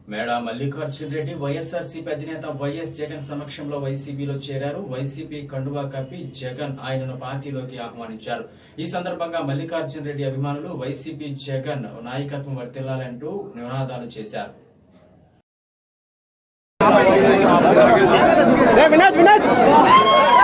మేడా మల్లికార్జున్ రెడ్డి వైఎస్ఆర్సీపీ అధినేత వైఎస్ జగన్ సమక్షంలో వైసీపీలో చేరారు వైసీపీ కండువా కప్పి జగన్ ఆయనను పార్టీలోకి ఆహ్వానించారు ఈ సందర్భంగా మల్లికార్జున్ రెడ్డి అభిమానులు వైసీపీ జగన్ నాయకత్వం వర్తిల్లాలంటూ నినాదాలు చేశారు వినోద్ వినోద్